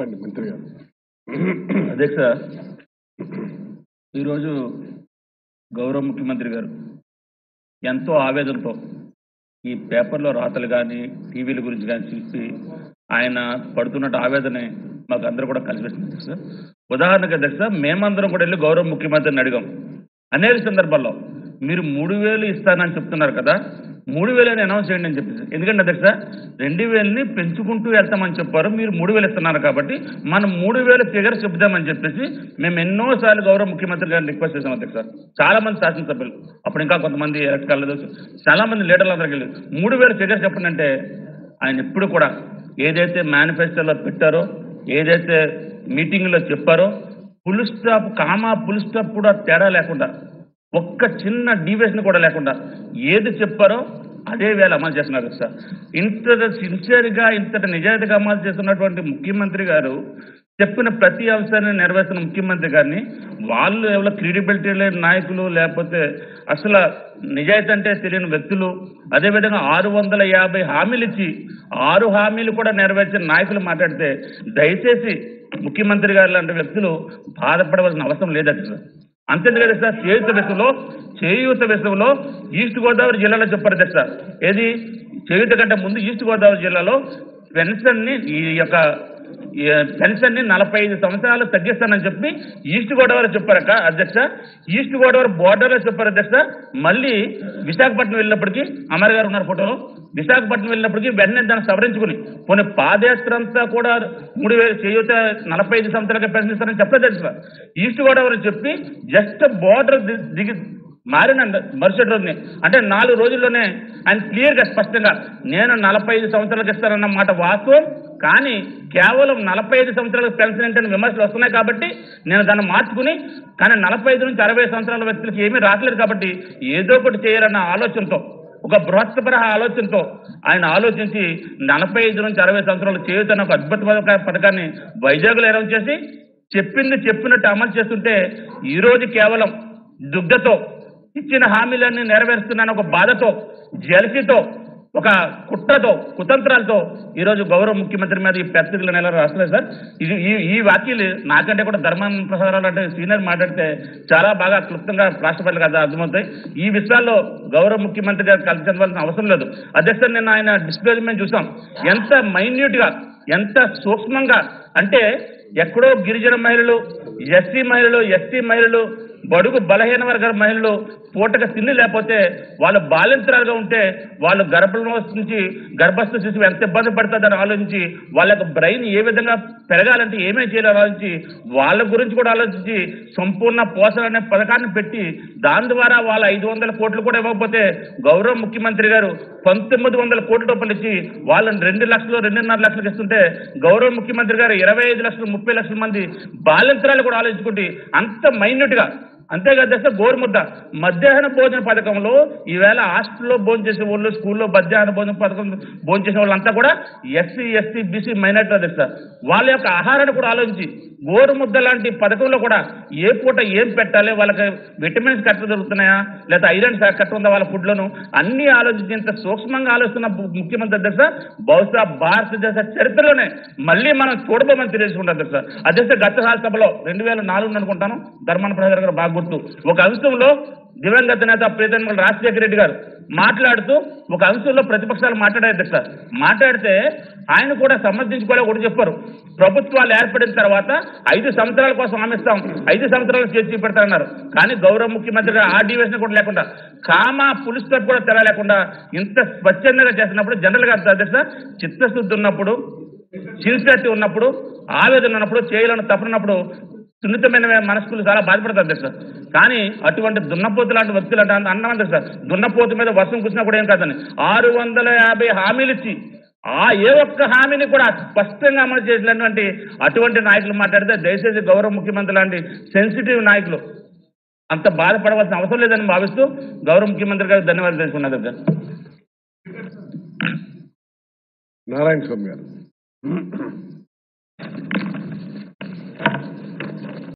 చెప్పండి మంత్రి గారు అధ్యక్ష ఈరోజు గౌరవ ముఖ్యమంత్రి గారు ఎంతో ఆవేదనతో ఈ పేపర్లో రాతలు కానీ టీవీల గురించి కానీ చూసి ఆయన పడుతున్న ఆవేదనే మాకు అందరూ కూడా కలిసిపెట్టింది అధ్యక్ష ఉదాహరణకు అధ్యక్ష మేమందరం కూడా వెళ్ళి గౌరవ ముఖ్యమంత్రిని అడిగాం అనేక సందర్భాల్లో మీరు మూడు వేలు ఇస్తానని చెప్తున్నారు కదా మూడు వేలని అనౌన్స్ చేయండి అని చెప్పేసి ఎందుకంటే అధ్యక్ష రెండు వేలని పెంచుకుంటూ వెళ్తామని చెప్పారు మీరు మూడు వేలు ఇస్తున్నారు కాబట్టి మనం మూడు వేల ఫిగర్ చెప్దామని చెప్పేసి మేము ఎన్నోసార్లు గౌరవ ముఖ్యమంత్రి గారిని రిక్వెస్ట్ చేసాం అధ్యక్ష చాలా మంది శాసనసభ్యులు అప్పుడు ఇంకా కొంతమంది ఎలక్ట్ కాలేదు చాలా మంది లీడర్లు అందరికి వెళ్ళి మూడు వేల ఫిగర్ చెప్పండి అంటే ఆయన ఎప్పుడు కూడా ఏదైతే మేనిఫెస్టోలో పెట్టారో ఏదైతే మీటింగ్లో చెప్పారో full stop comma full stop కూడా తేడా లేకుండా ఒక్క చిన్న డీవియేషన్ కూడా లేకుండా ఏది చెప్పారో అదే వేళ అమలు చేస్తున్నారు సార్ ఇంత సిన్సియర్గా ఇంతటి నిజాయితీగా అమలు చేస్తున్నటువంటి ముఖ్యమంత్రి గారు చెప్పిన ప్రతి అంశాన్ని నెరవేర్చిన ముఖ్యమంత్రి గారిని వాళ్ళు ఎవరో క్రెడిబిలిటీ లేని నాయకులు లేకపోతే అసలు నిజాయితీ అంటే తెలియని వ్యక్తులు అదేవిధంగా ఆరు వందల యాభై హామీలు ఇచ్చి ఆరు హామీలు కూడా నెరవేర్చిన నాయకులు మాట్లాడితే దయచేసి ముఖ్యమంత్రి గారు లాంటి వ్యక్తులు బాధపడవలసిన అవసరం లేదండి సార్ అంతేందుకంటే సార్ చేయూత విషయంలో చేయూత విషయంలో ఈస్ట్ గోదావరి జిల్లాలో చెప్పారు అధ్యక్ష ఏది చేయూత కంటే ముందు ఈస్ట్ గోదావరి జిల్లాలో పెన్షన్ని ఈ యొక్క ఈ పెన్షన్ ని నలభై ఐదు సంవత్సరాలు తగ్గిస్తానని చెప్పి ఈస్ట్ గోదావరి చెప్పారక అధ్యక్ష ఈస్ట్ గోదావరి బోర్డర్ లో చెప్పారు అధ్యక్ష మళ్ళీ విశాఖపట్నం వెళ్ళినప్పటికీ అమర్ గారు ఉన్నారు ఫోటోలో విశాఖపట్నం వెళ్ళినప్పటికీ వెంటనే దాన్ని సవరించుకుని పోనీ పాదయాత్ర అంతా కూడా మూడు వేలు చేయూత నలభై ఐదు సంవత్సరాలకి పెన్షన్ ఇస్తారని చెప్పలేదు అధ్యక్ష ఈస్ట్ గోదావరి చెప్పి జస్ట్ బోర్డర్ దిగి మారిన మరుసటి రోజుని అంటే నాలుగు రోజుల్లోనే ఆయన క్లియర్గా స్పష్టంగా నేను నలభై ఐదు సంవత్సరాలకు ఇస్తానన్న మాట వాస్తవం కానీ కేవలం నలభై ఐదు సంవత్సరాలకు పెన్షన్ ఏంటని విమర్శలు వస్తున్నాయి కాబట్టి నేను దాన్ని మార్చుకుని కానీ నలభై ఐదు నుంచి అరవై సంవత్సరాల వ్యక్తులకు ఏమీ రావట్లేదు కాబట్టి ఏదో ఒకటి చేయాలన్న ఆలోచనతో ఒక బృహత్పర ఆలోచనతో ఆయన ఆలోచించి నలభై ఐదు నుంచి అరవై సంవత్సరాలు చేయుతున్న ఒక అద్భుతమైన పథకాన్ని వైజాగ్లో అనౌన్స్ చేసి చెప్పింది చెప్పినట్టు అమలు చేస్తుంటే ఈ రోజు కేవలం దుగ్ధతో ఇచ్చిన హామీలన్నీ నెరవేరుస్తున్నాను ఒక బాధతో జలసితో ఒక కుట్రతో కుతంత్రాలతో ఈరోజు గౌరవ ముఖ్యమంత్రి మీద ఈ పెద్దలు నెల రాస్తున్నారు సార్ ఇది ఈ ఈ వ్యాఖ్యలు నాకంటే కూడా ధర్మాన ప్రసాదరావు అంటే సీనియర్ మాట్లాడితే చాలా బాగా క్లుప్తంగా రాష్ట్రపతి కదా అర్థమవుతాయి ఈ విషయాల్లో గౌరవ ముఖ్యమంత్రి గారు కలిసి చెందవలసిన అవసరం లేదు అధ్యక్ష నిన్న ఆయన డిస్ప్లే మేము చూసాం ఎంత మైన్యూట్ గా ఎంత సూక్ష్మంగా అంటే ఎక్కడో గిరిజన మహిళలు ఎస్సీ మహిళలు ఎస్టీ మహిళలు బడుగు బలహీన వర్గాల మహిళలు పూటక తిండి లేకపోతే వాళ్ళు బాలింతరాలుగా ఉంటే వాళ్ళు గర్భంలో నుంచి గర్భస్థ శిశువు ఎంత ఇబ్బంది పడుతుందని ఆలోచించి వాళ్ళ యొక్క బ్రెయిన్ ఏ విధంగా పెరగాలంటే ఏమేమి చేయాలో ఆలోచించి వాళ్ళ గురించి కూడా ఆలోచించి సంపూర్ణ పోషణ అనే పథకాన్ని పెట్టి దాని ద్వారా వాళ్ళ ఐదు వందల కోట్లు కూడా ఇవ్వకపోతే గౌరవ ముఖ్యమంత్రి గారు పంతొమ్మిది వందల కోట్ల రూపాయలు ఇచ్చి వాళ్ళని రెండు లక్షలు రెండున్నర లక్షలకు ఇస్తుంటే గౌరవ ముఖ్యమంత్రి గారు ఇరవై ఐదు లక్షలు ముప్పై లక్షల మంది బాలింతరాలు కూడా ఆలోచించుకుంటే అంత మైన్యూట్ గా అంతేకాదు దశ గోరుముద్ద మధ్యాహ్న భోజన పథకంలో ఈవేళ హాస్టల్లో భోజనం చేసే వాళ్ళు స్కూల్లో మధ్యాహ్న భోజన పథకం భోజనం చేసే వాళ్ళంతా కూడా ఎస్సీ ఎస్టీ బీసీ మైనార్టీ అధ్యక్ష వాళ్ళ యొక్క ఆహారాన్ని కూడా ఆలోచించి గోరుముద్ద లాంటి పథకంలో కూడా ఏ పూట ఏం పెట్టాలి వాళ్ళకి విటమిన్స్ కరెక్ట్ దొరుకుతున్నాయా లేదా ఐరన్ కరెక్ట్ ఉందా వాళ్ళ ఫుడ్లోను అన్ని ఆలోచించి ఇంత సూక్ష్మంగా ఆలోచిస్తున్న ముఖ్యమంత్రి అధ్యక్ష బహుశా భారతదేశ చరిత్రలోనే మళ్ళీ మనం చూడబోమని తెలియజేసుకుంటాం అధ్యక్ష అధ్యక్ష గత సభలో రెండు వేల నాలుగు అనుకుంటాను ధర్మాన ప్రసాద్ గారు బాగా గుర్తు ఒక అంశంలో దివంగత నేత ప్రీతమ రాజశేఖర రెడ్డి గారు మాట్లాడుతూ ఒక అంశంలో ప్రతిపక్షాలు మాట్లాడారు అధ్యక్ష మాట్లాడితే ఆయన కూడా సమర్థించుకోలే ఒకటి చెప్పారు ప్రభుత్వాలు ఏర్పడిన తర్వాత ఐదు సంవత్సరాల కోసం హామీస్తాం ఐదు సంవత్సరాలు చేర్చి పెడతారన్నారు కానీ గౌరవ ముఖ్యమంత్రి గారు ఆ డివిజన్ కూడా లేకుండా కామా పులిస్ స్టాప్ కూడా తెర లేకుండా ఇంత స్వచ్ఛందంగా చేస్తున్నప్పుడు జనరల్ గా అధ్యక్ష చిత్తశుద్ధి ఉన్నప్పుడు సిన్సియరిటీ ఉన్నప్పుడు ఆవేదన ఉన్నప్పుడు చేయాలని తప్పున్నప్పుడు సున్నితమైన మనస్కులు చాలా బాధపడతారు అధ్యక్ష కానీ అటువంటి దున్నపోతు లాంటి వ్యక్తులు అంటే అన్నం అధ్యక్ష దున్నపోతు మీద వర్షం కురిసినా కూడా ఏం కాదని ఆరు వందల యాభై హామీలు ఇచ్చి ఆ ఏ ఒక్క హామీని కూడా స్పష్టంగా అమలు చేసినటువంటి అటువంటి నాయకులు మాట్లాడితే దయచేసి గౌరవ ముఖ్యమంత్రి లాంటి సెన్సిటివ్ నాయకులు అంత బాధపడవలసిన అవసరం లేదని భావిస్తూ గౌరవ ముఖ్యమంత్రి గారికి ధన్యవాదాలు తెలుసుకున్నారు అధ్యక్ష నారాయణ స్వామి గారు